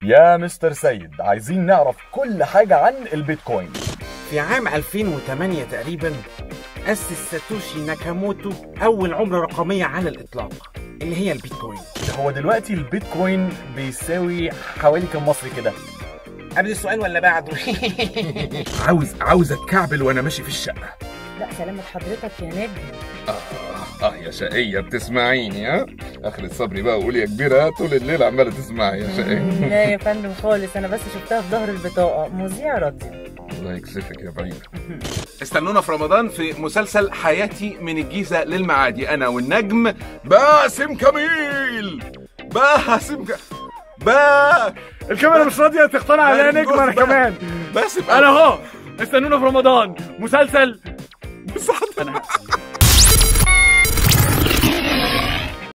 يا مستر سيد عايزين نعرف كل حاجة عن البيتكوين في عام 2008 تقريبا أسس ساتوشي ناكاموتو أول عملة رقمية على الإطلاق اللي هي البيتكوين هو دلوقتي البيتكوين بيساوي حوالي كام مصري كده قبل السؤال ولا بعده؟ عاوز عاوز اتكعبل وانا ماشي في الشقه لا سلامة حضرتك يا نجم اه اه يا شقيه بتسمعيني ها اخر صبري بقى وقولي يا كبيره طول الليل عماله تسمعي يا شقيه لا يا فندم خالص انا بس شفتها في ظهر البطاقة مذيع راديو الله يكسفك يا بعيد استنونا في رمضان في مسلسل حياتي من الجيزة للمعادي أنا والنجم باسم كميل باسم ك... با الكاميرا مش راضيه تقتنع عليا نجم انا كمان باسم انا اهو استنونا في رمضان مسلسل صح